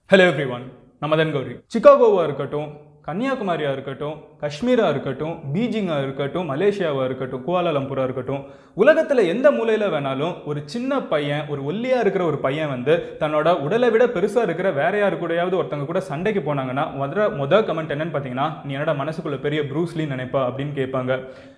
hello everyone நமதன் கௌரி சிகாகோவாக இருக்கட்டும் கன்னியாகுமரியாக இருக்கட்டும் காஷ்மீராக இருக்கட்டும் பீஜிங்காக இருக்கட்டும் மலேசியாவாக இருக்கட்டும் குவாலாலம்பூராக இருக்கட்டும் உலகத்தில் எந்த மூலையில் வேணாலும் ஒரு சின்ன பையன் ஒரு ஒல்லியாக இருக்கிற ஒரு பையன் வந்து தன்னோட உடலை விட பெருசாக இருக்கிற வேற யாரு கூடயாவது ஒருத்தவங்க கூட சண்டைக்கு போனாங்கன்னா முத முத கமெண்ட் என்னன்னு பார்த்தீங்கன்னா நீ என்னோட மனசுக்குள்ள பெரிய ப்ரூஸ்லி நினைப்பா அப்படின்னு கேட்பாங்க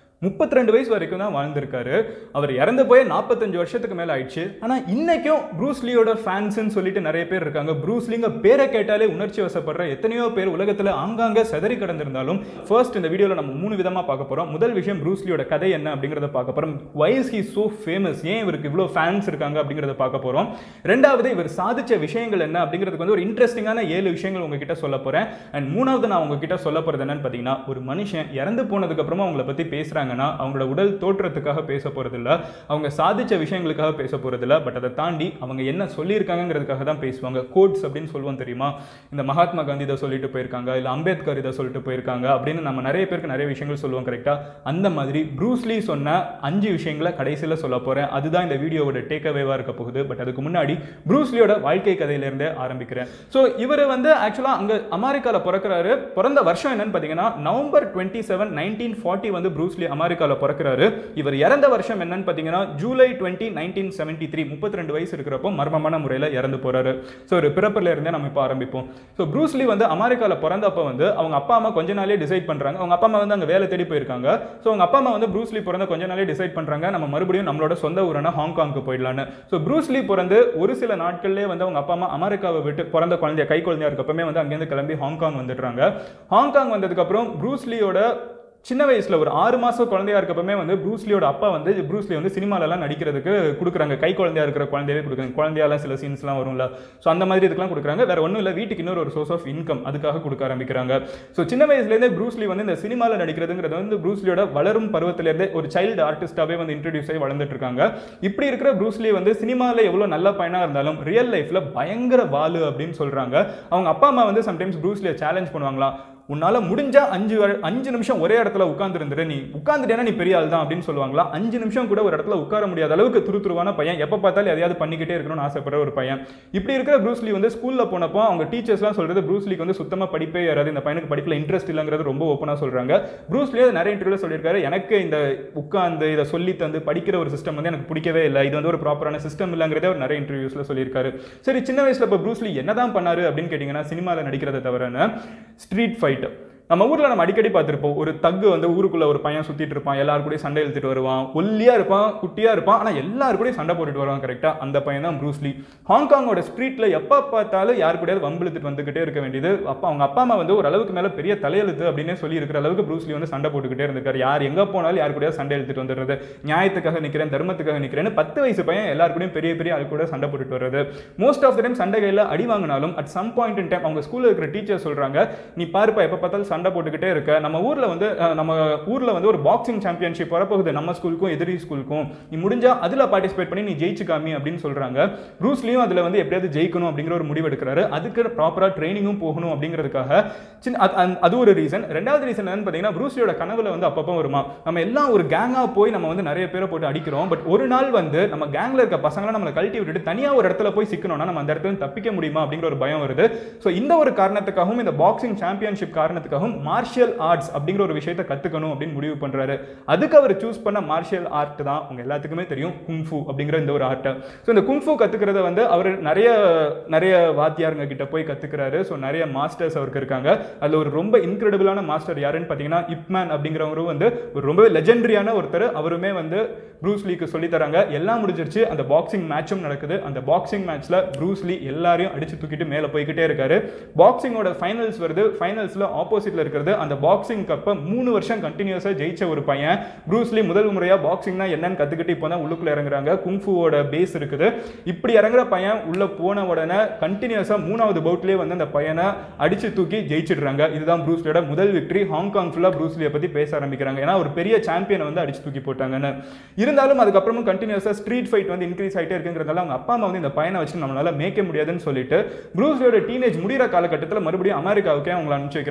32 ரெண்டு வயசு வரைக்கும் தான் வாழ்ந்திருக்காரு அவர் இறந்து போய் நாற்பத்தஞ்சு வருஷத்துக்கு மேலே ஆயிடுச்சு ஆனால் இன்னைக்கும் ப்ரூஸ்லியோட ஃபேன்ஸ்னு சொல்லிட்டு நிறைய பேர் இருக்காங்க ப்ரூஸ்லிங்க பேரை கேட்டாலே உணர்ச்சி வசப்படுற எத்தனையோ பேர் உலகத்தில் ஆங்காங்க செதறி கிடந்திருந்தாலும் ஃபர்ஸ்ட் இந்த வீடியோவில் நம்ம மூணு விதமாக பார்க்க போகிறோம் முதல் விஷயம் ப்ரூஸ்லியோட கதை என்ன அப்படிங்கிறத பார்க்க போகிறோம் வைஸ் ஹி சோ ஃபேமஸ் ஏன் இவருக்கு இவ்வளோ ஃபேன்ஸ் இருக்காங்க அப்படிங்கிறத பார்க்க போகிறோம் ரெண்டாவது இவர் சாதிச்ச விஷயங்கள் என்ன அப்படிங்கிறதுக்கு வந்து ஒரு இன்ட்ரெஸ்டிங்கான ஏழு விஷயங்கள் உங்ககிட்ட சொல்ல போகிறேன் அண்ட் மூணாவது நான் உங்ககிட்ட சொல்ல போகிறது என்னன்னு பார்த்தீங்கன்னா ஒரு மனுஷன் இறந்து போனதுக்கு அப்புறமா அவங்கள பற்றி பேசுகிறாங்கன்னா அவங்களோட உடல் தோற்றத்துக்காக பேச போகிறதில்ல அவங்க சாதிச்ச விஷயங்களுக்காக பேச போகிறதில்ல பட் அதை தாண்டி அவங்க என்ன சொல்லியிருக்காங்கிறதுக்காக தான் பேசுவாங்க கோட்ஸ் அப்படின்னு சொல்லுவோம் தெரியுமா இந்த மகாத்மா காந்தி இதை சொல்லிட்டு போயிருக்காங்க இல்லை அம்பேத்கர் இதை சொல்லிட்டு போயிருக்காங்க அப்படின்னு நம்ம நிறைய பேருக்கு நிறைய விஷயங்கள் சொல்லுவோம் கரெக்டாக அந்த மாதிரி ப்ரூஸ்லி சொன்ன அஞ்சு விஷயங்களை கடைசியில் சொல்ல போகிறேன் அதுதான் இந்த வீடியோவோட டேக் அவேவாக இருக்க போகுது பட் அதுக்கு முன்னாடி ப்ரூஸ்லியோட வாழ்க்கை கதையிலேருந்தே ஆரம்பிக்கிறேன் ஸோ இவர் வந்து ஆக்சுவலாக அங்கே அமெரிக்காவில் பிறக்கிறாரு பிறந்த வருஷம் என்னன்னு பார்த்தீங்கன்னா November twenty seven nineteen forty வந்து ப்ரூஸ்லி அமெரிக்காவில் பிறக்கிறாரு இவர் இறந்த வருஷம் என்னன்னு பார்த்தீங்கன்னா July twenty nineteen seventy three முப்பத்தி ரெண்டு வயசு இருக்கிறப்போ மர்மமான முறையில் இறந்து போறாரு ஸோ ஒரு பிறப்பில் இருந்தே நம்ம இப்போ ஆரம்பிப்போம் ஸோ ப்ரூஸ்லி வந்து அமெரிக்காவில் பிறந்தப்போ வந்து அவங்க அப்பா அம்மா கொஞ்ச நாளே டிசைட் பண்ணுறாங்க அவங்க அப்பா அம்மா வந்து அங்கே வேலை தேடி போயிருக்காங்க ஸோ அவங்க அப்பா அம்மா வந்து ப்ரூஸ்லி பிறந்த கொஞ்ச நாளே டிசைட் பண்ணுறாங்க நம்ம மறுபடியும் நம்மளோட சொந்த ஊரான ஹாங்காங்க்கு போயிடலான்னு ஸோ ப்ரூஸ்லி பிறந்து ஒரு சில நாட்கள்லேயே வந்து அவங்க அப்பா அம்மா அமெரிக்காவை விட்டு பிறந்த குழந்தைய கை குழந்தையா இருக்கப்பமே வந்து அங்கேருந்து கிளம்பி ஹாங்காங் வந்துடுறாங்க ஹாங்காங் வந்ததுக்கப்புறம் ப்ரூஸ்லியோட சின்ன வயசுல ஒரு ஆறு மாசம் குழந்தையா இருக்கப்பமே வந்து ப்ரூஸ்லியோட அப்பா வந்து ப்ரூஸ்லி வந்து சினிமாலெல்லாம் நடிக்கிறதுக்கு கொடுக்குறாங்க கை குழந்தையா இருக்கிற குழந்தையவே கொடுக்குறாங்க குழந்தையாலாம் சில சீன்ஸ்லாம் வரும்ல ஸோ அந்த மாதிரி இதுக்கெல்லாம் கொடுக்குறாங்க வேற ஒன்றும் இல்லை வீட்டுக்கு இன்னொரு ஒரு சோர்ஸ் ஆஃப் இன்கம் அதுக்காக கொடுக்க ஆரம்பிக்கிறாங்க ஸோ சின்ன வயசுலேருந்தே ப்ரூஸ்லி வந்து இந்த சினிமாவில் நடிக்கிறதுங்கிறது வந்து ப்ரூஸ்லியோட வளரும் பருவத்திலேருந்தே ஒரு சைல்டு ஆர்டிஸ்டாகவே வந்து இன்ட்ரடியூஸ் ஆகி வளர்ந்துட்டு இருக்காங்க இப்படி இருக்கிற ப்ரூஸ்லி வந்து சினிமாவில் எவ்வளோ நல்ல பையனாக இருந்தாலும் ரியல் லைஃப்பில் பயங்கர வாலு அப்படின்னு சொல்கிறாங்க அவங்க அப்பா அம்மா வந்து சம்டைம்ஸ் ப்ரூஸ்லியை சேலஞ்ச் பண்ணுவாங்களாம் உன்னால முடிஞ்சா அஞ்சு வ- அஞ்சு நிமிஷம் ஒரே இடத்துல உட்கார்ந்துருந்துரு நீ உட்காந்துட்டேன்னா நீ பெரிய ஆள் தான் அப்படின்னு சொல்லுவாங்களா அஞ்சு நிமிஷம் கூட ஒரு இடத்துல உட்கார முடியாத அளவுக்கு துருதுருவான பையன் எப்போ பார்த்தாலும் எதையாவது பண்ணிக்கிட்டே இருக்கணும்னு ஆசைப்படுற ஒரு பையன் இப்படி இருக்கிற ப்ரூஸ்லி வந்து ஸ்கூல்ல போனப்போ அவங்க டீச்சர்ஸ்லாம் சொல்றது ப்ரூஸ்லிக்கு வந்து சுத்தமா படிப்பே ஏறாது இந்த பையனுக்கு படிப்புல இன்ட்ரெஸ்ட் இல்லைங்கிறது ரொம்ப ஓப்பனா சொல்றாங்க ப்ரூஸ்லியே நிறைய இன்டர்வியூல சொல்லியிருக்காரு எனக்கு இந்த உட்காந்து இதை சொல்லி தந்து படிக்கிற ஒரு சிஸ்டம் வந்து எனக்கு பிடிக்கவே இல்லை இது வந்து ஒரு ப்ராப்பரான சிஸ்டம் இல்லைங்கிறதே அவர் நிறைய இன்டர்வியூஸ்ல சொல்லியிருக்காரு சரி சின்ன வயசுல இப்போ ப்ரூஸ்லி என்னதான் பண்ணாரு அப்படின்னு கேட்டிங்கன்னா சினிமாவில் நடிக்கிறத தவிரன்னு ஸ்ட்ரீட் ஃபைட் நம்ம ஊர்ல நம்ம அடிக்கடி பார்த்திருப்போம் ஒரு தக்கு வந்து ஊருக்குள்ள ஒரு பையன் சுத்திட்டு இருப்பான் எல்லாரு கூடயும் சண்டை இழுத்துட்டு வருவான் ஒல்லியா இருப்பான் குட்டியா இருப்பான் ஆனா எல்லாரு கூடயும் சண்டை போட்டுட்டு வருவான் கரெக்டா அந்த பையன் தான் ப்ரூஸ்லி ஹாங்காங்கோட ஸ்ட்ரீட்ல எப்ப பார்த்தாலும் யாரு கூடயாவது வம்பிழுத்துட்டு வந்துகிட்டே இருக்க வேண்டியது அப்பா அவங்க அப்பா அம்மா வந்து ஒரு அளவுக்கு மேல பெரிய தலையெழுத்து அப்படின்னே சொல்லி இருக்கிற அளவுக்கு ப்ரூஸ்லி வந்து சண்டை போட்டுக்கிட்டே இருந்திருக்காரு யார் எங்க போனாலும் யார் கூடயாவது சண்டை இழுத்துட்டு வந்துடுறது நியாயத்துக்காக நிக்கிறேன் தர்மத்துக்காக நிக்கிறேன்னு பத்து வயசு பையன் எல்லாரு கூடயும் பெரிய பெரிய ஆள் கூட சண்டை போட்டுட்டு வர்றது மோஸ்ட் ஆஃப் த டைம் சண்டை கையில் அடி வாங்கினாலும் at some point in time அவங்க ஸ்கூல்ல இருக்கிற டீச்சர் சொல்றாங்க நீ பாருப்பா எப்ப பார்த்தாலும் சண்டை போட்டுக்கிட்டே இருக்க நம்ம ஊர்ல வந்து அஹ், நம்ம ஊர்ல வந்து ஒரு பாக்ஸிங் சாம்பியன்ஷிப் வரப்போகுது நம்ம ஸ்கூலுக்கும் எதிரி ஸ்கூலுக்கும் நீ முடிஞ்சா அதுல பார்ட்டிசிபேட் பண்ணி நீ ஜெயிச்சு காமி அப்படின்னு சொல்றாங்க ப்ரூஸ்லியும் அதுல வந்து எப்படியாவது ஜெயிக்கணும் அப்படிங்கிற ஒரு முடிவு எடுக்கிறாரு அதுக்கு ப்ராப்பரா ட்ரைனிங்கும் போகணும் அப்படிங்கிறதுக்காக சின்ன அது- அந்த- அது ஒரு ரீசன் ரெண்டாவது ரீசன் என்னன்னு பார்த்தீங்கன்னா ப்ரூஸ்லியோட கனவுல வந்து அப்பப்போ வருமா நம்ம எல்லாம் ஒரு கேங்கா போய் நம்ம வந்து நிறைய பேரை போட்டு அடிக்கிறோம் பட் ஒரு நாள் வந்து நம்ம கேங்ல இருக்க பசங்களை நம்மளை கழட்டி விட்டுட்டு தனியா ஒரு இடத்துல போய் சிக்கணும்னா நம்ம அந்த இடத்துல இருந்து தப்பிக்க முடியுமா அப்படிங்கிற ஒரு பயம் வருது ஸோ இந்த ஒரு காரணத்துக்காகவும் இந்த பாக்ஸிங் சாம்பியன்ஷிப் காரணத்துக்காகவும் மார்ஷியல் ஆர்ட்ஸ் அப்படிங்கிற ஒரு விஷயத்தை கத்துக்கணும் அப்படின்னு முடிவு பண்றாரு அதுக்கு அவர் சூஸ் பண்ண மார்ஷியல் ஆர்ட் தான் உங்க எல்லாத்துக்குமே தெரியும் குங்ஃபு அப்படிங்கிற இந்த ஒரு ஆர்ட்டை ஸோ இந்த குங்ஃபு கத்துக்கிறத வந்து அவர் நிறைய நிறைய வாத்தியாருங்க கிட்ட போய் கத்துக்கிறாரு ஸோ நிறைய மாஸ்டர்ஸ் அவருக்கு இருக்காங்க அதுல ஒரு ரொம்ப இன்க்ரெடிபிளான மாஸ்டர் யாருன்னு பார்த்தீங்கன்னா இப்மேன் அப்படிங்கிறவரும் வந்து ஒரு ரொம்ப லெஜெண்டரியான ஒருத்தர் அவருமே வந்து ப்ரூஸ்லிக்கு சொல்லி தராங்க எல்லாம் முடிஞ்சிருச்சு அந்த பாக்ஸிங் மேட்சும் நடக்குது அந்த பாக்ஸிங் மேட்ச்ல ப்ரூஸ்லி எல்லாரையும் அடிச்சு தூக்கிட்டு மேலே போய்கிட்டே இருக்காரு பாக்ஸிங்கோட ஃபைனல்ஸ் வருது ஃபைனல்ஸ்ல ஆப்போசிட்ல இருக்கிறது அந்த பாக்ஸிங் கப்பை மூணு வருஷம் கண்டினியூஸா ஜெயிச்ச ஒரு பையன் ப்ரூஸ்லி முதல் முறையா பாக்ஸிங்னா என்னன்னு கத்துக்கிட்டு இப்போ தான் உள்ளுக்குள்ள இறங்குறாங்க குங்ஃபுவோட பேஸ் இருக்குது இப்படி இறங்குற பையன் உள்ள போன உடனே கண்டினியூஸா மூணாவது பவுட்லயே வந்து அந்த பையனை அடிச்சு தூக்கி ஜெயிச்சிடுறாங்க இதுதான் ப்ரூஸ்லியோட முதல் விக்டரி ஹாங்காங் ஃபுல்லா ப்ரூஸ்லியை பத்தி பேச ஆரம்பிக்கிறாங்க ஏன்னா ஒரு பெரிய சாம்பியனை வந்து அடிச்சு தூக்கி போட்டாங்கன்னு இருந்தாலும் அதுக்கப்புறமும் கண்டினியூஸா ஸ்ட்ரீட் ஃபைட் வந்து இன்க்ரீஸ் ஆயிட்டே இருக்குங்கிறதால அவங்க அப்பா அம்மா வந்து இந்த பையனை வச்சு நம்மளால மேய்க்க முடியாதுன்னு சொல்லிட்டு ப்ரூஸ்லியோட டீனேஜ் முடிகிற காலகட்டத்தில் மறுபடியும் அமெரிக்காவுக்கே அவங்களை அனுப்பிச்சு வைக்கிறாங்க நீ இந்த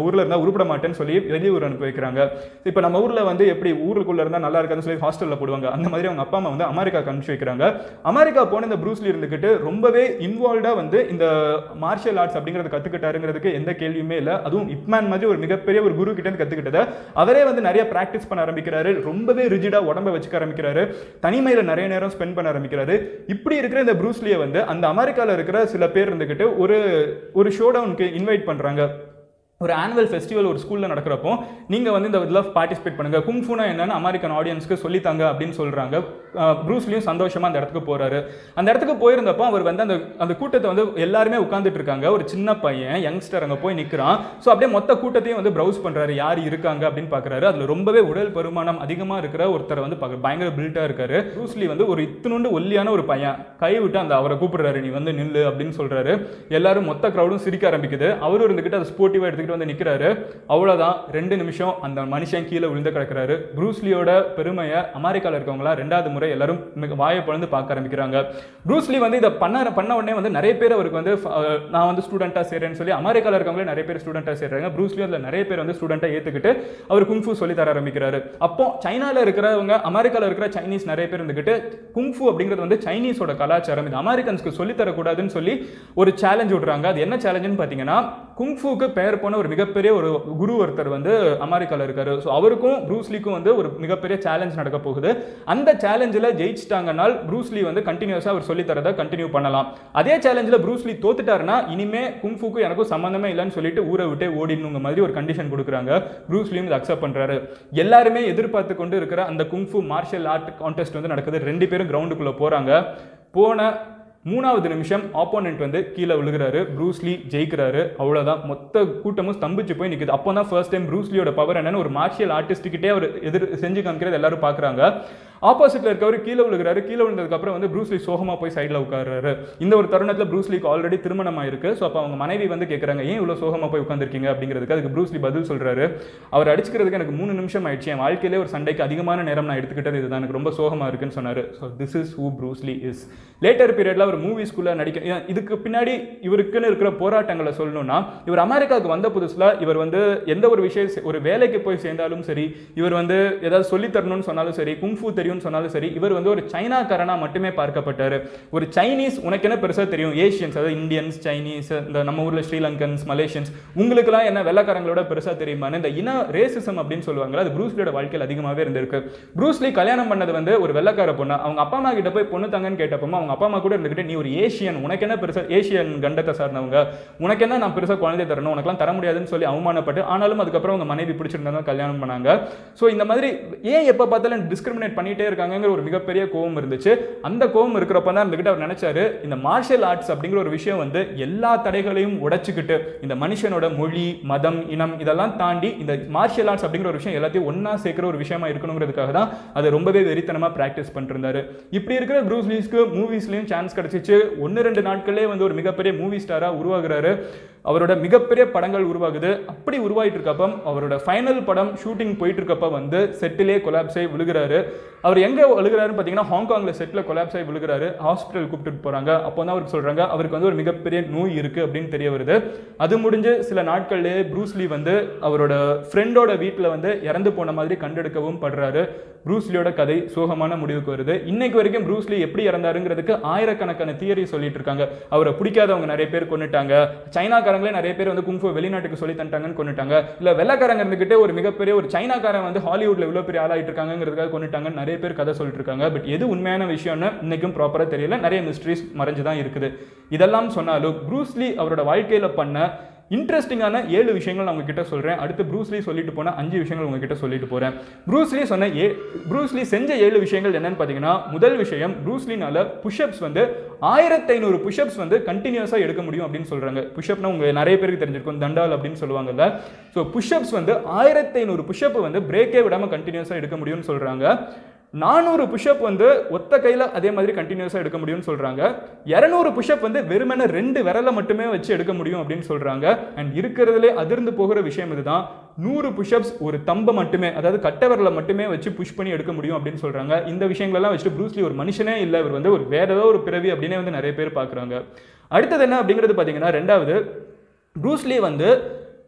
ஊரில் இருந்தால் உருப்பட மாட்டேன்னு சொல்லி வெளியூர் அனுப்பி வைக்கிறாங்க இப்போ நம்ம ஊரில் வந்து எப்படி ஊருக்குள்ளே இருந்தால் நல்லா இருக்காதுன்னு சொல்லி ஹாஸ்டலில் போடுவாங்க அந்த மாதிரி அவங்க அப்பா அம்மா வந்து அமெரிக்காவுக்கு அனுப்பிச்சு வைக்கிறாங்க அமெரிக்கா போன இந்த ப்ரூஸ்லி இருந்துக்கிட்டு ரொம்பவே இன்வால்வ்டாக வந்து இந்த மார்ஷியல் ஆர்ட்ஸ் அப்படிங்கிறத கற்றுக்கிட்டாருங்கிறதுக்கு எந்த கேள்வியுமே இல்லை அதுவும் இப்மேன் மாதிரி ஒரு மிகப்பெரிய ஒரு குரு கிட்ட இருந்து கற்றுக்கிட்டதை அவரே வந்து நிறைய ப்ராக்டிஸ் பண்ண ஆரம்பிக்கிறாரு ரொம்பவே ரிஜிடாக உடம்ப வச்சுக்க ஆரம்பிக்கிறாரு தனிமையில் நிறைய நேரம் ஸ்பெண்ட் பண்ண ஆரம்பிக்கிறாரு இப்படி இருக்கிற இந்த ப்ரூஸ்லியை வந்து அந்த அமெரிக்காவில் இருக்கிற சில பேர் இருந்துக்கிட்டு ஒரு ஒரு ஷோ டவுனுக்கு இன்வைட் பண்ணுறாங்க ஒரு ஆனுவல் ஃபெஸ்டிவல் ஒரு ஸ்கூலில் நடக்கிறப்போ நீங்கள் வந்து இந்த இதில் பார்ட்டிசிபேட் பண்ணுங்கள் குங்ஃபுனா என்னன்னு அமெரிக்கன் ஆடியன்ஸ்க்கு சொல்லித்தாங்க அப்படின்னு சொல்கிறாங்க ப்ரூஸ்லியும் சந்தோஷமாக அந்த இடத்துக்கு போகிறாரு அந்த இடத்துக்கு போயிருந்தப்போ அவர் வந்து அந்த அந்த கூட்டத்தை வந்து எல்லாருமே உட்காந்துட்டு இருக்காங்க ஒரு சின்ன பையன் யங்ஸ்டர் அங்கே போய் நிற்கிறான் ஸோ அப்படியே மொத்த கூட்டத்தையும் வந்து ப்ரௌஸ் பண்ணுறாரு யார் இருக்காங்க அப்படின்னு பார்க்குறாரு அதில் ரொம்பவே உடல் பருமானம் அதிகமாக இருக்கிற ஒருத்தர் வந்து பார்க்க பயங்கர பில்ட்டாக இருக்காரு ப்ரூஸ்லி வந்து ஒரு இத்தினுண்டு ஒல்லியான ஒரு பையன் கை விட்டு அந்த அவரை கூப்பிடுறாரு நீ வந்து நில்லு அப்படின்னு சொல்கிறாரு எல்லாரும் மொத்த க்ரௌடும் சிரிக்க ஆரம்பிக்குது அவரும் இருந்துக்கிட்டு அதை ஸ்போர்ட்டிவாக எடுத்துக்கிட்டு வந்து நிற்கிறாரு அவ்வளோதான் ரெண்டு நிமிஷம் அந்த மனுஷன் கீழே விழுந்து கிடக்குறாரு ப்ரூஸ்லியோட பெருமையை அமெரிக்காவில் இருக்கவங்களா ரெண்டாவது முறை எல்லாரும் மிக வாயை பிளந்து பார்க்க ஆரம்பிக்கிறாங்க ப்ரூஸ்லி வந்து இதை பண்ண பண்ண உடனே வந்து நிறைய பேர் அவருக்கு வந்து அஹ், நான் வந்து ஸ்டூடெண்ட்டாக சேர்றேன்னு சொல்லி அமெரிக்காவில் இருக்கவங்களே நிறைய பேர் ஸ்டூடெண்ட்டாக சேர்றாங்க ப்ரூஸ்லி அதில் நிறைய பேர் வந்து ஸ்டூடெண்ட்டாக ஏற்றுக்கிட்டு அவர் குங்ஃபு சொல்லி தர ஆரம்பிக்கிறாரு அப்போ சைனாவில் இருக்கிறவங்க அமெரிக்காவில் இருக்கிற சைனீஸ் நிறைய பேர் இருந்துக்கிட்டு குங்ஃபு அப்படிங்கிறது வந்து சைனீஸோட கலாச்சாரம் இது அமெரிக்கன்ஸ்க்கு சொல்லி தரக்கூடாதுன்னு சொல்லி ஒரு சேலஞ்ச் விடுறாங்க அது என்ன சேலஞ்சுன்னு பார்த்தீங்கன்னா குங்ஃபுக்கு பெயர் போன ஒரு மிகப்பெரிய ஒரு குரு ஒருத்தர் வந்து அமெரிக்காவில் இருக்காரு ஸோ அவருக்கும் ப்ரூஸ்லிக்கும் வந்து ஒரு மிகப்பெரிய சேலஞ்ச் நடக்க போகுது அந்த சேலஞ்சில் ஜெயிச்சிட்டாங்கனால் ப்ரூஸ்லி வந்து கண்டினியூஸாக அவர் சொல்லி தரதை கண்டினியூ பண்ணலாம் அதே சேலஞ்சில் ப்ரூஸ்லி தோத்துட்டாருன்னா இனிமே குங்ஃபுக்கும் எனக்கும் சம்மந்தமே இல்லைன்னு சொல்லிட்டு ஊரை விட்டே ஓடிடணுங்க மாதிரி ஒரு கண்டிஷன் கொடுக்குறாங்க ப்ரூஸ்லியும் இதை அக்செப்ட் பண்ணுறாரு எல்லாருமே எதிர்பார்த்து கொண்டு இருக்கிற அந்த குங்ஃபு மார்ஷியல் ஆர்ட் கான்டெஸ்ட் வந்து நடக்குது ரெண்டு பேரும் கிரவுண்டுக்குள்ளே போகிறாங்க போன மூணாவது நிமிஷம் ஆப்போனன்ட் வந்து கீழே விழுகிறாரு ப்ரூஸ்லி ஜெயிக்கிறாரு அவ்வளோதான் மொத்த கூட்டமும் ஸ்தம்பிச்சு போய் நிற்குது அப்போ தான் ஃபர்ஸ்ட் டைம் ப்ரூஸ்லியோட பவர் என்னன்னு ஒரு மார்ஷியல் ஆர்டிஸ்ட்கிட்டே அவர் எதிர் செஞ்சு காமிக்கிறது எல்லாரும் பார்க்குறாங்க ஆப்போசிட்ல இருக்கவர் கீழே விழுகிறாரு கீழே விழுந்ததுக்கப்புறம் வந்து ப்ரூஸ்லி சோகமாக போய் சைடில் உட்கார்றாரு இந்த ஒரு தருணத்தில் ப்ரூஸ்லிக்கு ஆல்ரெடி திருமணம் ஆயிருக்கு ஸோ அப்போ அவங்க மனைவி வந்து கேட்குறாங்க ஏன் இவ்வளோ சோகமாக போய் உட்காந்துருக்கீங்க அப்படிங்கிறதுக்கு அதுக்கு ப்ரூஸ்லி பதில் சொல்றாரு அவர் அடிச்சுக்கிறதுக்கு எனக்கு மூணு நிமிஷம் ஆயிடுச்சு என் வாழ்க்கையிலே ஒரு சண்டைக்கு அதிகமான நேரம் நான் எடுத்துக்கிட்டது இதுதான் எனக்கு ரொம்ப சோகமாக இருக்குன்னு சொன்னார் so this is who Bruce Lee is later பீரியட்ல அவர் மூவிஸ்குள்ளே நடிக்க ஏன் இதுக்கு பின்னாடி இவருக்குன்னு இருக்கிற போராட்டங்களை சொல்லணும்னா இவர் அமெரிக்காவுக்கு வந்த புதுசில் இவர் வந்து எந்த ஒரு விஷயம் செ- ஒரு வேலைக்கு போய் சேர்ந்தாலும் சரி இவர் வந்து ஏதாவது சொல்லித் தரணும்னு சொன்னாலும் சரி குங்ஃபு தெரியும்னு சொன்னாலும் சரி இவர் வந்து ஒரு சைனாக்காரனா மட்டுமே பார்க்கப்பட்டார் ஒரு சைனீஸ் உனக்கு என்ன பெருசாக தெரியும் ஏஷியன்ஸ் அதாவது இந்தியன்ஸ் சைனீஸ் இந்த நம்ம ஊரில் ஸ்ரீலங்கன்ஸ் மலேசியன்ஸ் உங்களுக்குலாம் என்ன வெள்ளக்காரங்களோட பெருசாக தெரியுமான்னு இந்த இன ரேசிசம் அப்படின்னு சொல்லுவாங்கல்ல அது ப்ரூஸ்லியோட வாழ்க்கையில் அதிகமாகவே இருந்திருக்கு ப்ரூஸ்லி கல்யாணம் பண்ணது வந்து ஒரு வெள்ளக்கார பொண்ணு அவங்க அப்பா அம்மா கிட்ட போய் பொண்ணு தாங்கன்னு கேட்டப்போ அவங்க அப்பா அம்மா கூட இருந்துக்கிட்டு நீ ஒரு ஏஷியன் உனக்கு என்ன பெருசா ஏஷியன் கண்டத்தை சார்ந்தவங்க உனக்கு என்ன நான் பெருசாக குழந்தை தரணும் உனக்கெல்லாம் தர முடியாதுன்னு சொல்லி அவமானப்பட்டு ஆனாலும் அதுக்கப்புறம் அவங்க மனைவி பிடிச்சிருந்தா தான் கல்யாணம் பண்ணாங்க ஸோ இந்த மாதிரி ஏன் எப்போ பார்த்தாலும் டிஸ்கிரிமினேட் பண்ணிட்டே இருக்காங்கங்கிற ஒரு மிகப்பெரிய கோவம் இருந்துச்சு அந்த கோவம் இருக்கிறப்ப தான் இருந்துக்கிட்டு அவர் நினைச்சாரு இந்த மார்ஷியல் ஆர்ட்ஸ் அப்படிங்கிற ஒரு விஷயம் வந்து எல்லா தடைகளையும் உடைச்சுக்கிட்டு இந்த மனுஷனோட மொழி மதம் இனம் இதெல்லாம் தாண்டி இந்த மார்ஷியல் ஆர்ட்ஸ் அப்படிங்கிற ஒரு விஷயம் எல்லாத்தையும் ஒண்ணா சேர்க்கிற ஒரு விஷயமா இருக்கணுங்கிறதுக்காக தான் அதை ரொம்பவே வெறித்தனமா ப்ராக்டிஸ் பண்ணிருந்தாரு இப்படி இருக்கிற ப்ரூஸ் லீஸ்க்கு மூவிஸ்லயும் சான்ஸ் கிடைச்சிச்சு ஒன்று ரெண்டு நாட்களே வந்து ஒரு மிகப்பெரிய மூவி ஸ்டாரா உருவாகுறாரு அவரோட மிகப்பெரிய படங்கள் உருவாகுது அப்படி உருவாயிட்டு இருக்கப்ப அவரோட ஃபைனல் படம் ஷூட்டிங் போயிட்டு இருக்கப்ப வந்து செட்டிலே கொலாப்ஸ் ஆகி விழுகிறாரு அவர் எங்க விழுகிறாருன்னு பார்த்தீங்கன்னா ஹாங்காங்ல செட்டில் கொலாப்ஸ் ஆகி விழுகிறாரு ஹாஸ்பிட்டல் கூப்பிட்டு போறாங்க அப்போ தான் அவருக்கு சொல்றாங்க அவருக்கு வந்து ஒரு மிகப்பெரிய நோய் இருக்கு அப்படின்னு தெரிய வருது அது முடிஞ்சு சில நாட்கள்லேயே ப்ரூஸ்லி வந்து அவரோட ஃப்ரெண்டோட வீட்டில் வந்து இறந்து போன மாதிரி கண்டெடுக்கவும் படுறாரு ப்ரூஸ்லியோட கதை சோகமான முடிவுக்கு வருது இன்னைக்கு வரைக்கும் ப்ரூஸ்லி எப்படி இறந்தாருங்கிறதுக்கு ஆயிரக்கணக்கான தியரி சொல்லிட்டு இருக்காங்க அவரை பிடிக்காதவங்க நிறைய பேர் கொண்டுட்டாங்க சைனாக்காரங்களே நிறைய பேர் வந்து குங்ஃபு வெளிநாட்டுக்கு சொல்லி தந்துட்டாங்கன்னு கொண்டுட்டாங்க இல்ல வெள்ளக்காரங்க இருந்துகிட்டே ஒரு மிகப்பெரிய ஒரு சைனாக்காரன் வந்து ஹாலிவுட்ல இவ்வளவு பெரிய ஆளாயிட்டு இருக்காங்கிறதுக்காக கொண்டுட்டாங்கன்னு நிறைய பேர் கதை சொல்லிட்டு இருக்காங்க பட் எது உண்மையான விஷயம்னு இன்னைக்கும் ப்ராப்பரா தெரியல நிறைய மிஸ்ட்ரிஸ் மறைஞ்சு தான் இருக்குது இதெல்லாம் சொன்னாலும் ப்ரூஸ்லி அவரோட வாழ்க்கையில பண்ண இன்ட்ரெஸ்டிங்கான ஏழு விஷயங்கள் நான் உங்ககிட்ட சொல்றேன் அடுத்து ப்ரூஸ்லி சொல்லிட்டு போன அஞ்சு விஷயங்கள் உங்ககிட்ட சொல்லிட்டு போறேன் ப்ரூஸ்லி சொன்ன ஏ ப்ரூஸ்லி செஞ்ச ஏழு விஷயங்கள் என்னன்னு பார்த்தீங்கன்னா முதல் விஷயம் ப்ரூஸ்லினால புஷ்அப்ஸ் வந்து ஆயிரத்தி ஐநூறு புஷ்அப்ஸ் வந்து கண்டினியூஸாக எடுக்க முடியும் அப்படின்னு சொல்றாங்க புஷ்அப்னா உங்க நிறைய பேருக்கு தெரிஞ்சிருக்கும் தண்டால் அப்படின்னு சொல்லுவாங்கல்ல ஸோ புஷ்அப்ஸ் வந்து ஆயிரத்தி ஐநூறு புஷ்அப் வந்து பிரேக்கே விடாம கண்டினியூஸாக எடுக்க முடியும்னு சொல்றாங்க நானூறு புஷ்அப் வந்து ஒத்த கையில் அதே மாதிரி கண்டினியூஸாக எடுக்க முடியும்னு சொல்கிறாங்க இரநூறு புஷ்அப் வந்து வெறுமனே ரெண்டு விரலை மட்டுமே வச்சு எடுக்க முடியும் அப்படின்னு சொல்கிறாங்க அண்ட் இருக்கிறதுலே அதிர்ந்து போகிற விஷயம் இதுதான் நூறு புஷ்அப்ஸ் ஒரு தம்பை மட்டுமே அதாவது கட்டை விரலை மட்டுமே வச்சு புஷ் பண்ணி எடுக்க முடியும் அப்படின்னு சொல்கிறாங்க இந்த விஷயங்களெல்லாம் வச்சுட்டு ப்ரூஸ்லி ஒரு மனுஷனே இல்லை இவர் வந்து ஒரு வேற ஏதோ ஒரு பிறவி அப்படின்னே வந்து நிறைய பேர் பார்க்குறாங்க அடுத்தது என்ன அப்படிங்கிறது பார்த்தீங்கன்னா ரெண்டாவது ப்ரூஸ்லி வந்து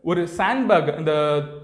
ஒரு சாண்ட் பேக் இந்த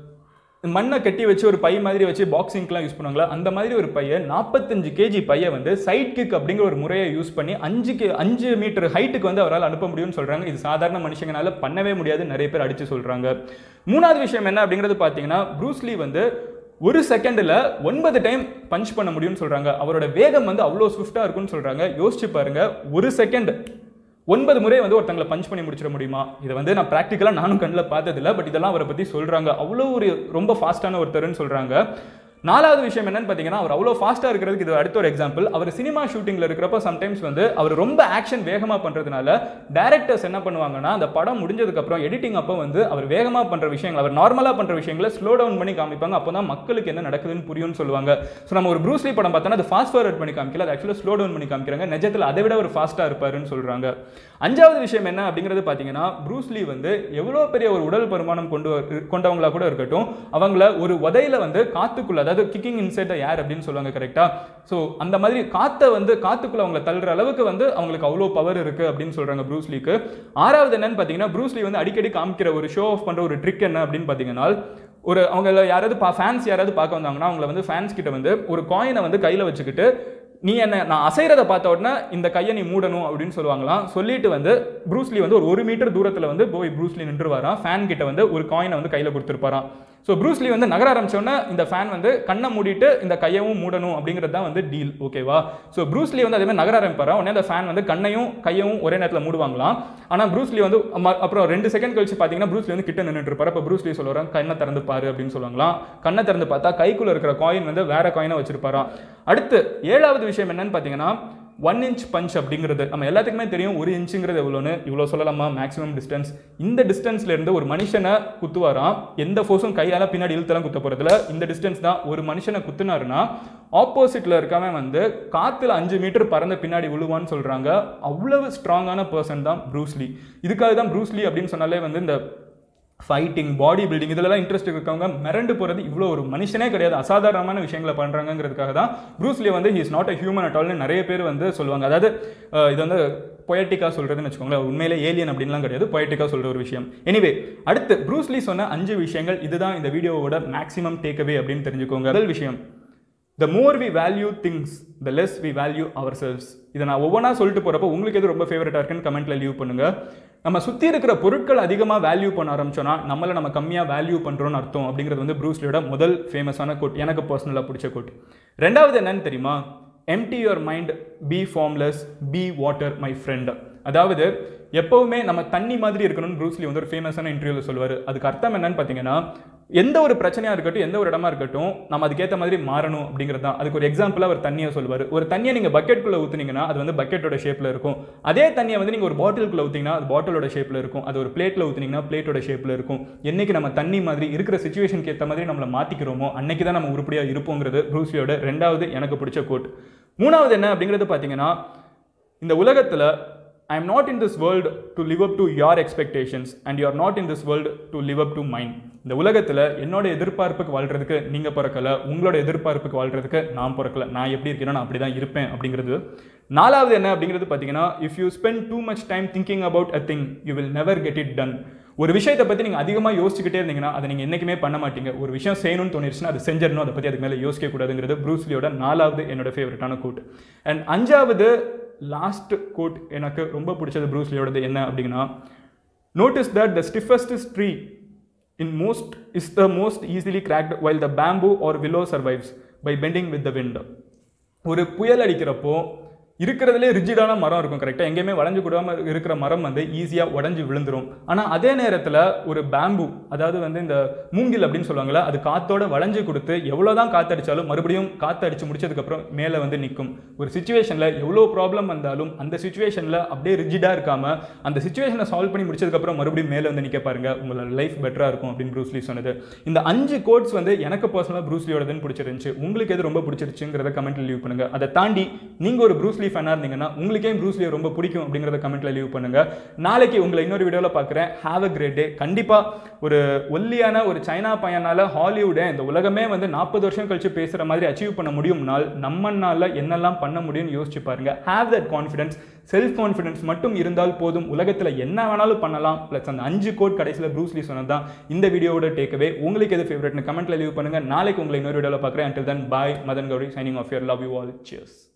மண்ணை கட்டி வச்சு ஒரு பை மாதிரி வச்சு பாக்ஸிங்க்குலாம் யூஸ் பண்ணுவாங்களா அந்த மாதிரி ஒரு பையை நாற்பத்தஞ்சு கேஜி பையை வந்து சைட் கிக் அப்படிங்கிற ஒரு முறையை யூஸ் பண்ணி அஞ்சு கே அஞ்சு மீட்டர் ஹைட்டுக்கு வந்து அவரால் அனுப்ப முடியும்னு சொல்கிறாங்க இது சாதாரண மனுஷங்கனால பண்ணவே முடியாது நிறைய பேர் அடித்து சொல்கிறாங்க மூணாவது விஷயம் என்ன அப்படிங்கிறது பார்த்தீங்கன்னா ப்ரூஸ்லி வந்து ஒரு செகண்டில் ஒன்பது டைம் பஞ்ச் பண்ண முடியும்னு சொல்கிறாங்க அவரோட வேகம் வந்து அவ்வளோ ஸ்விஃப்டாக இருக்கும்னு சொல்கிறாங்க யோசிச்சு பாருங்க ஒரு செகண்ட் ஒன்பது முறை வந்து ஒருத்தங்களை பஞ்ச் பண்ணி முடிச்சிட முடியுமா இதை வந்து நான் ப்ராக்டிக்கலாக நானும் கண்ணில் பார்த்ததில்ல பட் இதெல்லாம் அவரை பற்றி சொல்கிறாங்க அவ்வளோ ஒரு ரொம்ப ஃபாஸ்ட்டான ஒருத்தர்னு சொல்கிறாங்க நாலாவது விஷயம் என்னன்னு பார்த்தீங்கன்னா அவர் அவ்வளோ ஃபாஸ்ட்டாக இருக்கிறதுக்கு இது அடுத்த ஒரு எக்ஸாம்பிள் அவர் சினிமா ஷூட்டிங்கில் இருக்கிறப்ப சம்டைம்ஸ் வந்து அவர் ரொம்ப ஆக்ஷன் வேகமாக பண்ணுறதுனால டேரக்டர்ஸ் என்ன பண்ணுவாங்கன்னா அந்த படம் முடிஞ்சதுக்கப்புறம் எடிட்டிங் அப்போ வந்து அவர் வேகமாக பண்ணுற விஷயங்கள் அவர் நார்மலாக பண்ணுற விஷயங்களை ஸ்லோ டவுன் பண்ணி காமிப்பாங்க அப்போ தான் மக்களுக்கு என்ன நடக்குதுன்னு புரியும்னு சொல்லுவாங்க ஸோ நம்ம ஒரு ப்ரூஸ்லி படம் பார்த்தோன்னா அது ஃபாஸ்ட் ஃபார்வர்ட் பண்ணி காமிக்கல அது ஆக்சுவலாக ஸ்லோ டவுன் பண்ணி காமிக்கிறாங்க நிஜத்தில் அதை விட ஒரு ஃபாஸ்ட்டாக இருப்பாருன்னு சொல்கிறாங்க அஞ்சாவது விஷயம் என்ன அப்படிங்கிறது பார்த்தீங்கன்னா ப்ரூஸ்லி வந்து எவ்வளோ பெரிய ஒரு உடல் பருமானம் கொண்டு வர- கொண்டவங்களா கூட இருக்கட்டும் அவங்கள ஒரு உதையில வந்து காத்துக்குள்ள அதாவது கிக்கிங் இன்சைட் த ஏர் அப்படின்னு சொல்லுவாங்க கரெக்டா ஸோ அந்த மாதிரி காத்தை வந்து காத்துக்குள்ள அவங்கள தள்ளுற அளவுக்கு வந்து அவங்களுக்கு அவ்வளோ பவர் இருக்கு அப்படின்னு சொல்றாங்க ப்ரூஸ்லிக்கு ஆறாவது என்னன்னு பார்த்தீங்கன்னா ப்ரூஸ்லி வந்து அடிக்கடி காமிக்கிற ஒரு ஷோ ஆஃப் பண்ற ஒரு ட்ரிக் என்ன அப்படின்னு பார்த்தீங்கன்னா ஒரு அவங்கள யாராவது பா ஃபேன்ஸ் யாராவது பார்க்க வந்தாங்கன்னா அவங்கள வந்து ஃபேன்ஸ் கிட்ட வந்து ஒரு காயினை வந்து கையில் வச்சுக்கிட்டு நீ என்ன நான் அசைறத பார்த்த உடனே இந்த கையை நீ மூடணும் அப்படின்னு சொல்லுவாங்களாம் சொல்லிட்டு வந்து ப்ரூஸ்லி வந்து ஒரு ஒரு மீட்டர் தூரத்தில் வந்து போய் ப்ரூஸ்லி நின்றுவாராம் ஃபேன் கிட்ட வந்து ஒரு காயினை வந்து கையில் கொடுத்துருப்பாராம் ஸோ ப்ரூஸ்லி வந்து நகர ஆரம்பிச்சோன்னே இந்த ஃபேன் வந்து கண்ணை மூடிட்டு இந்த கையவும் மூடணும் அப்படிங்கிறது தான் வந்து டீல் ஓகேவா ஸோ ப்ரூஸ்லி வந்து அதே மாதிரி நகர ஆரம்பிப்பாரா உடனே அந்த ஃபேன் வந்து கண்ணையும் கையவும் ஒரே நேரத்தில் மூடுவாங்களாம் ஆனால் ப்ரூஸ்லி வந்து அம்ம- அப்புறம் ரெண்டு செகண்ட் கழிச்சு பார்த்தீங்கன்னா ப்ரூஸ்லி வந்து கிட்ட நின்றுட்டு இருப்பாரு அப்போ ப்ரூஸ்லி சொல்லுவாங்க கண்ணை திறந்து பாரு அப்படின்னு சொல்லுவாங்களாம் கண்ணை திறந்து பார்த்தா கைக்குள்ள இருக்கிற காயின் வந்து வேற காயினை வச்சிருப்பாராம் அடுத்து ஏழாவது விஷயம் என்னன்னு பார்த்தீங்கன்னா ஒன் இன்ச் பஞ்ச் அப்படிங்கிறது நம்ம எல்லாத்துக்குமே தெரியும் ஒரு இன்ச்சுங்கிறது எவ்வளோன்னு இவ்வளோ சொல்லலாமா மேக்ஸிமம் டிஸ்டன்ஸ் இந்த டிஸ்டன்ஸ்ல இருந்து ஒரு மனுஷனை குத்துவாராம் எந்த ஃபோர்ஸும் கையால பின்னாடி இழுத்தெல்லாம் குத்த போறதுல இந்த டிஸ்டன்ஸ் தான் ஒரு மனுஷனை குத்துனாருன்னா ஆப்போசிட்ல இருக்கவன் வந்து காத்துல அஞ்சு மீட்டர் பறந்த பின்னாடி விழுவான்னு சொல்றாங்க அவ்வளவு ஸ்ட்ராங்கான பர்சன் தான் ப்ரூஸ்லி இதுக்காக தான் ப்ரூஸ்லி அப்படின்னு சொன்னாலே வந்து இந்த ஃபைட்டிங் பாடி பில்டிங் இதெல்லாம் இன்ட்ரெஸ்ட் இருக்கவங்க மிரண்டு போகிறது இவ்வளோ ஒரு மனுஷனே கிடையாது அசாதாரணமான விஷயங்களை பண்ணுறாங்கிறதுக்காக தான் ப்ரூஸ்லி வந்து he is not a human at ஆல்னு நிறைய பேர் வந்து சொல்லுவாங்க அதாவது அஹ், இது வந்து பொயட்டிக்காக சொல்கிறதுன்னு வச்சுக்கோங்களேன் உண்மையிலே ஏலியன் அப்படின்லாம் கிடையாது பொயட்டிக்காக சொல்கிற ஒரு விஷயம் எனிவே அடுத்து ப்ரூஸ்லி சொன்ன அஞ்சு விஷயங்கள் இதுதான் இந்த வீடியோவோட மேக்ஸிமம் டேக்அவே அப்படின்னு தெரிஞ்சுக்கோங்க முதல் விஷயம் த more we value things the less we value our cells இதை நான் ஒவ்வொன்றா சொல்லிட்டு போகிறப்ப உங்களுக்கு எது ரொம்ப ஃபேவரட்டாக இருக்குன்னு கமெண்ட்ல லீவ் பண்ணுங்க நம்ம சுற்றி இருக்கிற பொருட்கள் அதிகமாக வேல்யூ பண்ண ஆரம்பிச்சோன்னா நம்மளை நம்ம கம்மியாக வேல்யூ பண்ணுறோம்னு அர்த்தம் அப்படிங்கிறது வந்து ப்ரூஸ்லியோட முதல் ஃபேமஸான கோட் எனக்கு பர்சனலாக பிடிச்ச கோட் ரெண்டாவது என்னன்னு தெரியுமா empty your mind B formless B water my friend அதாவது எப்பவுமே நம்ம தண்ணி மாதிரி இருக்கணும்னு ப்ரூஸ்லி வந்து ஒரு ஃபேமஸான இன்டர்வியூவில் சொல்லுவார் அதுக்கு அர்த்தம் என்னன்னு பார்த்தீங்கன்னா எந்த ஒரு பிரச்சனையாக இருக்கட்டும் எந்த ஒரு இடமா இருக்கட்டும் நம்ம அதுக்கேற்ற மாதிரி மாறணும் அப்படிங்கிறது தான் அதுக்கு ஒரு எக்ஸாம்பிளாக அவர் தண்ணியை சொல்லுவார் ஒரு தண்ணியை நீங்கள் பக்கெட்டுக்குள்ளே ஊற்றுனீங்கன்னா அது வந்து பக்கெட்டோட ஷேப்பில் இருக்கும் அதே தண்ணியை வந்து நீங்கள் ஒரு பாட்டிலுக்குள்ள ஊற்றிங்கன்னா அது பாட்டிலோட ஷேப்பில் இருக்கும் அது ஒரு பிளேட்டில் ஊற்றுனீங்கன்னா பிளேட்டோட ஷேப்பில் இருக்கும் என்னைக்கு நம்ம தண்ணி மாதிரி இருக்கிற சுச்சுவேஷனுக்கு ஏற்ற மாதிரி நம்மளை மாற்றிக்கிறோமோ அன்னைக்கு தான் நம்ம உருப்படியாக இருப்போங்கிறது ப்ரூஸ்லியோட ரெண்டாவது எனக்கு பிடிச்ச கோட் மூணாவது என்ன அப்படிங்கிறது பார்த்தீங்கன்னா இந்த உலகத்தில் I am not in this world to live up to யார் expectations and you are not in this world to live up to mind இந்த உலகத்தில் என்னோட எதிர்பார்ப்புக்கு வாழ்றதுக்கு நீங்கள் பிறக்கல உங்களோட எதிர்பார்ப்புக்கு வாழ்றதுக்கு நான் பிறக்கல நான் எப்படி இருக்கேனோ நான் அப்படி தான் இருப்பேன் அப்படிங்கிறது நாலாவது என்ன அப்படிங்கிறது பார்த்தீங்கன்னா if you spend too much time thinking about a thing you will never get it done ஒரு விஷயத்தை பற்றி நீங்கள் அதிகமாக யோசிச்சுக்கிட்டே இருந்தீங்கன்னா அதை நீங்கள் என்றைக்குமே பண்ண மாட்டீங்க ஒரு விஷயம் செய்யணும்னு தோணிருச்சுன்னா அது செஞ்சிடணும் அதை பற்றி அதுக்கு மேலே யோசிக்க கூடாதுங்கிறது ப்ரூஸ்லியோட நாலாவது என்னோட ஃபேவரட்டான கோட் அண்ட் அஞ்சாவது லாஸ்ட் கோட் எனக்கு ரொம்ப பிடிச்சது ப்ரூஸ்லியோடது என்ன அப்படின்னா notice that the ஸ்டிஃபஸ்ட் tree in most is the most easily cracked while the bamboo or willow survives by bending with the wind ஒரு புயல் அடிக்கிறப்போ இருக்கிறதுலே ரிஜிடான மரம் இருக்கும் கரெக்டாக எங்கேயுமே வளைஞ்சு கூடாம இருக்கிற மரம் வந்து ஈஸியாக உடஞ்சி விழுந்துரும் ஆனால் அதே நேரத்தில் ஒரு பேம்பு அதாவது வந்து இந்த மூங்கில் அப்படின்னு சொல்லுவாங்கல்ல அது காத்தோட வளைஞ்சு கொடுத்து எவ்வளோதான் காத்தடிச்சாலும் மறுபடியும் காத்தடிச்சு முடிச்சதுக்கப்புறம் மேலே வந்து நிற்கும் ஒரு சுச்சுவேஷனில் எவ்வளோ ப்ராப்ளம் வந்தாலும் அந்த சுச்சுவேஷனில் அப்படியே ரிஜிடாக இருக்காம அந்த சுச்சுவேஷனை சால்வ் பண்ணி முடிச்சதுக்கப்புறம் மறுபடியும் மேலே வந்து நிற்க பாருங்க உங்களோட லைஃப் பெட்டராக இருக்கும் அப்படின்னு ப்ரூஸ்லி சொன்னது இந்த அஞ்சு கோட்ஸ் வந்து எனக்கு பர்சனலாக ப்ரூஸ்லியோடதுன்னு பிடிச்சிருந்துச்சு உங்களுக்கு எது ரொம்ப பிடிச்சிருச்சுங்கிறத கமெண்ட்ல லீவ் பண்ணுங்க அதை தாண்டி நீங்கள் ஒரு ப்ரூஸ்லி ப்ரூஸ்லி ஃபேனாக இருந்தீங்கன்னா உங்களுக்கே ப்ரூஸ்லியை ரொம்ப பிடிக்கும் அப்படிங்கிறத கமெண்ட்ல லீவ் பண்ணுங்க நாளைக்கு உங்களை இன்னொரு வீடியோவில் பார்க்குறேன் ஹாவ் அ கிரேட் டே கண்டிப்பாக ஒரு ஒல்லியான ஒரு சைனா பையனால ஹாலிவுட்டை இந்த உலகமே வந்து நாற்பது வருஷம் கழிச்சு பேசுகிற மாதிரி அச்சீவ் பண்ண முடியும்னால் நம்மனால என்னெல்லாம் பண்ண முடியும்னு யோசிச்சு பாருங்க have that confidence self confidence மட்டும் இருந்தால் போதும் உலகத்தில் என்ன வேணாலும் பண்ணலாம் ப்ளஸ் அந்த அஞ்சு கோட் கடைசியில் ப்ரூஸ்லி சொன்னது தான் இந்த வீடியோவோட டேக்அவே உங்களுக்கு எது ஃபேவரட்னு கமெண்ட்ல லீவ் பண்ணுங்க நாளைக்கு உங்களை இன்னொரு வீடியோவில் பார்க்குறேன் until then bye Madan Gowri signing off your love you all cheers